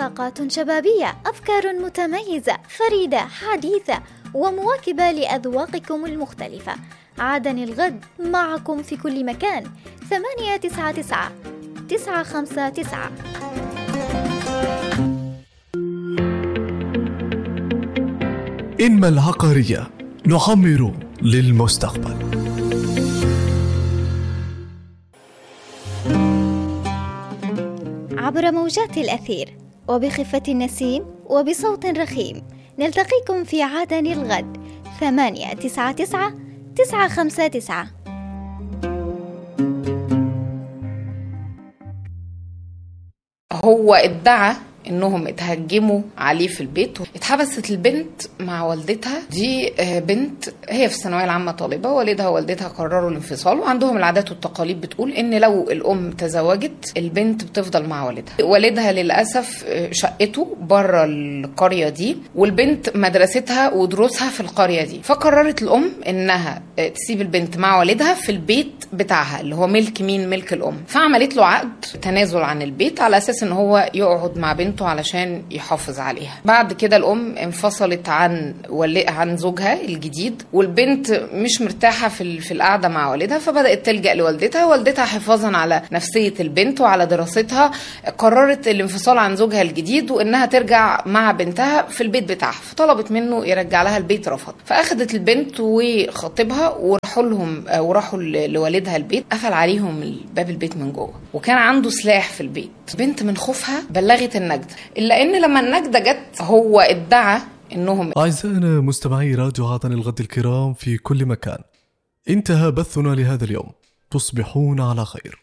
طاقات شبابية أفكار متميزة فريدة حديثة ومواكبة لأذواقكم المختلفة عادن الغد معكم في كل مكان ثمانية تسعة تسعة تسعة خمسة تسعة إنما العقارية نعمر للمستقبل عبر موجات الأثير وبخفة النسيم وبصوت رخيم نلتقيكم في عدن الغد ثمانية تسعة تسعة تسعة خمسة تسعة هو ادعى انهم اتهجموا عليه في البيت اتحبست البنت مع والدتها دي آه، بنت هي في الثانويه العامه طالبه والدها ووالدتها قرروا الانفصال وعندهم العادات والتقاليد بتقول ان لو الام تزوجت البنت بتفضل مع والدها والدها للاسف آه، شقته بره القريه دي والبنت مدرستها ودروسها في القريه دي فقررت الام انها آه، تسيب البنت مع والدها في البيت بتاعها اللي هو ملك مين ملك الام فعملت له عقد تنازل عن البيت على اساس ان هو يقعد مع بنته علشان يحافظ عليها بعد كده الام انفصلت عن ولي عن زوجها الجديد والبنت مش مرتاحه في ال- في القعده مع والدها فبدات تلجا لوالدتها والدتها حفاظا على نفسيه البنت وعلى دراستها قررت الانفصال عن زوجها الجديد وانها ترجع مع بنتها في البيت بتاعها فطلبت منه يرجع لها البيت رفض فاخدت البنت وخطيبها وراحوا لهم آه، وراحوا ل- لوالدها البيت قفل عليهم باب البيت من جوه وكان عنده سلاح في البيت بنت من خوفها بلغت النجدة الا ان لما النجدة جت هو ادعى انهم أعزائنا مستمعي راديو عدن الغد الكرام في كل مكان انتهى بثنا لهذا اليوم تصبحون على خير